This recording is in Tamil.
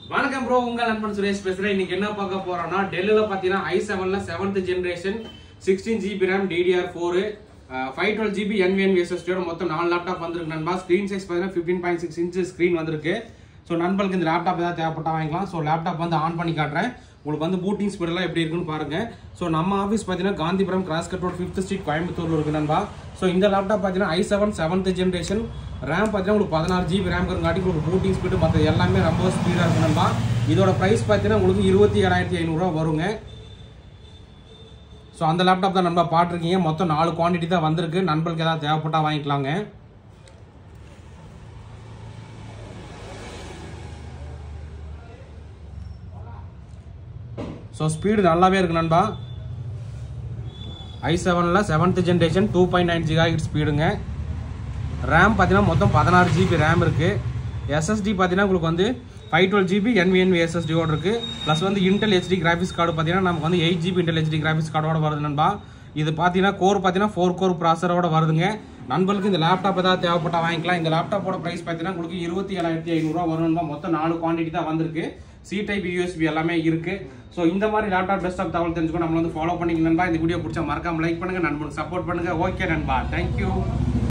வணக்கம் ப்ரோ உங்கள் நண்பன் சுரேஷ் பேசுறேன் இன்னைக்கு என்ன பார்க்க போறோம்னா டெல்லில பாத்தீங்கன்னா ஐ செவன்ல seventh generation sixteen GB RAM DDR four five twelve GB NVMe எஸ்எஸ்டியோட மொத்தம் நாலு லேப்டாப் வந்திருக்கு நண்பா ஸ்க்ரீன் சைஸ் பார்த்தீங்கன்னா fifteen point six inch screen வந்திருக்கு ஸோ நண்பர்களுக்கு இந்த லேப்டாப் ஏதாவது தேவைப்பட்டா வாங்கிக்கலாம் ஸோ லேப்டாப் வந்து ஆன் பண்ணி காட்டுறேன் உங்களுக்கு வந்து பூட்டிங் ஸ்பீடெல்லாம் எப்படி இருக்குன்னு பாருங்க ஸோ நம்ம ஆஃபீஸ் பார்த்தீங்கன்னா Gandhipuram cross cut road fifth street கோயம்புத்தூர்ல இருக்கு நண்பா ஸோ இந்த லேப்டாப் பார்த்தீங்கன்னா I seven seventh generation RAM பார்த்தீங்கன்னா உங்களுக்கு பதினாறு ஜிபி ரேம் இருக்கிறங்காட்டி உங்களுக்கு பூட்டிங் ஸ்பீடு மற்ற எல்லாமே ரொம்ப ஸ்பீடாக இருக்கு நண்பா இதோட ப்ரைஸ் பார்த்தீங்கன்னா உங்களுக்கு இருபத்தி ஏழாயிரத்தி ஐநூறுரூவா வருங்க ஸோ அந்த லேப்டாப் தான் நண்பா பாட்டிருக்கீங்க மொத்தம் நாலு குவான்டிட்டி தான் வந்திருக்கு நண்பர்களுக்கு ஏதாவது தேவைப்பட்டா வாங்கிக்கலாங்க ஸோ ஸ்பீடு நல்லாவே இருக்கு நண்பா ஐ செவனில் seventh generation two point nine giga ஸ்பீடுங்க ரேம் பார்த்தீங்கன்னா மொத்தம் பதினாறு ஜிபி ரேம் இருக்குது எஸ்எஸ்டி பார்த்தீங்கன்னா உங்களுக்கு வந்து ஃபைவ் டுவெல் ஜிபி என்விஎன்வி எஸ்எஸ்டியோட இருக்குது ப்ளஸ் வந்து இன்டெல் ஹெச்டி கிராஃபிக்ஸ் கார்டு பார்த்தீங்கன்னா நமக்கு வந்து eight GB Intel HD graphics கார்டோட வருது நண்பா இது பார்த்தீங்கன்னா கோர் பார்த்தீங்கன்னா ஃபோர் கோர் ப்ராசரோட வருதுங்க நண்பர்களுக்கு இந்த லேப்டாப் ஏதாவது தேவைப்பட்டா வாங்கிக்கலாம் இந்த லேப்டாப்போட ப்ரைஸ் பார்த்தீங்கன்னா உங்களுக்கு இருபத்தி ஏழாயிரத்தி ஐநூறுரூவா வரும் நண்பா மொத்தம் நாலு குவான்டிட்டி தான் வந்திருக்கு சி டைப் யூஎஸ்பி எல்லாமே இருக்கு ஸோ இந்த மாதிரி லேப்டாப் டெஸ்க்டாப் தகவல் தெரிஞ்சுக்கோ நம்ம வந்து ஃபாலோ பண்ணிக்க நண்பா இந்த வீடியோ பிடிச்சா மறக்காம லைக் பண்ணுங்க நண்பனுக்கு சப்போர்ட் பண்ணுங்க ஓகே நண்பா தேங்க்யூ